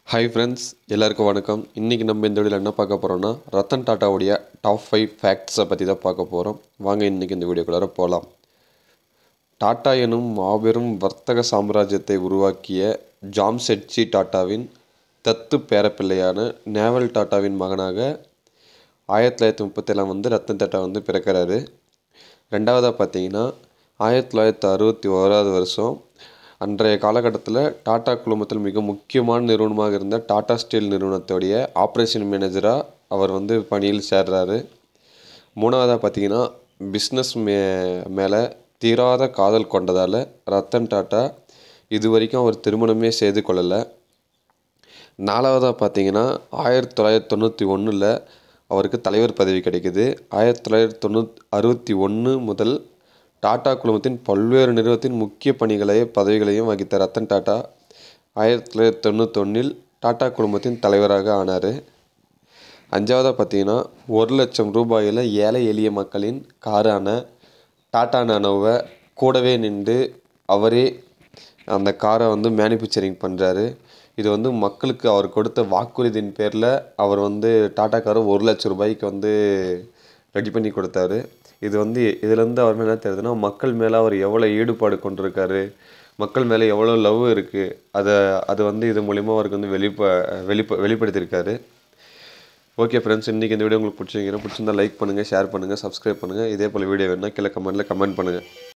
hi friends எல்லாருக்கும் வணக்கம் இன்றைக்கி நம்ம இந்த வீடியோவில் என்ன பார்க்க போகிறோம்னா ரத்தன் டாட்டாவுடைய டாப் ஃபைவ் ஃபேக்ட்ஸை பற்றி தான் பார்க்க போகிறோம் வாங்க இன்றைக்கி இந்த வீடியோக்குள்ளார போகலாம் டாட்டா எனும் மாபெரும் வர்த்தக சாம்ராஜ்யத்தை உருவாக்கிய ஜாம்செட்ஜி டாட்டாவின் தத்து பேரப்பிள்ளையான நேவல் டாட்டாவின் மகனாக ஆயிரத்தி தொள்ளாயிரத்தி முப்பத்தேழாம் வந்து ரத்தன் டாட்டா வந்து பிறக்கிறாரு ரெண்டாவதாக பார்த்தீங்கன்னா ஆயிரத்தி தொள்ளாயிரத்தி அறுபத்தி ஓராவது வருஷம் அன்றைய காலகட்டத்தில் டாடா குழுமத்தில் மிக முக்கியமான நிறுவனமாக இருந்த டாடா ஸ்டீல் நிறுவனத்துடைய ஆப்ரேஷன் மேனேஜராக அவர் வந்து பணியில் சேர்றாரு மூணாவதாக பார்த்தீங்கன்னா பிஸ்னஸ் மே மேலே தீராத காதல் கொண்டதால் ரத்தன் டாட்டா இது வரைக்கும் அவர் திருமணமே செய்து கொள்ளலை நாலாவதாக பார்த்தீங்கன்னா ஆயிரத்தி தொள்ளாயிரத்தி தொண்ணூற்றி ஒன்றில் அவருக்கு தலைவர் பதவி கிடைக்குது ஆயிரத்தி தொள்ளாயிரத்தி தொண்ணூத் அறுபத்தி ஒன்று முதல் டாடா குழுமத்தின் பல்வேறு நிறுவனத்தின் முக்கிய பணிகளை பதவிகளையும் வகித்த ரத்தன் டாட்டா ஆயிரத்தி தொள்ளாயிரத்தி தொண்ணூத்தொன்னில் டாடா குழுமத்தின் தலைவராக ஆனார் அஞ்சாவதாக பார்த்தீங்கன்னா ஒரு லட்சம் ரூபாயில் ஏழை எளிய மக்களின் காரான டாடா நானோவை கூடவே நின்று அவரே அந்த காரை வந்து மேனுஃபேக்சரிங் பண்ணுறாரு இது வந்து மக்களுக்கு அவர் கொடுத்த வாக்குறுதியின் பேரில் அவர் வந்து டாடா காரை ஒரு லட்சம் ரூபாய்க்கு வந்து ரெடி பண்ணி கொடுத்தாரு இது வந்து இதுலேருந்து அவர் மேலே என்ன தெரியுதுன்னா மக்கள் மேலே அவர் எவ்வளோ ஈடுபாடு கொண்டிருக்காரு மக்கள் மேலே எவ்வளோ லவ் இருக்குது அதை அது வந்து இது மூலிமா அவருக்கு வந்து வெளிப்ப வெளிப்ப வெளிப்படுத்தியிருக்காரு ஓகே ஃப்ரெண்ட்ஸ் இன்றைக்கி இந்த வீடியோ உங்களுக்கு பிடிச்சிருக்கீங்க பிடிச்சிருந்தா லைக் பண்ணுங்கள் ஷேர் பண்ணுங்கள் சப்ஸ்கிரைப் பண்ணுங்கள் இதே போல் வீடியோ வேணுன்னா கீழே கமெண்ட்டில் கமெண்ட் பண்ணுங்கள்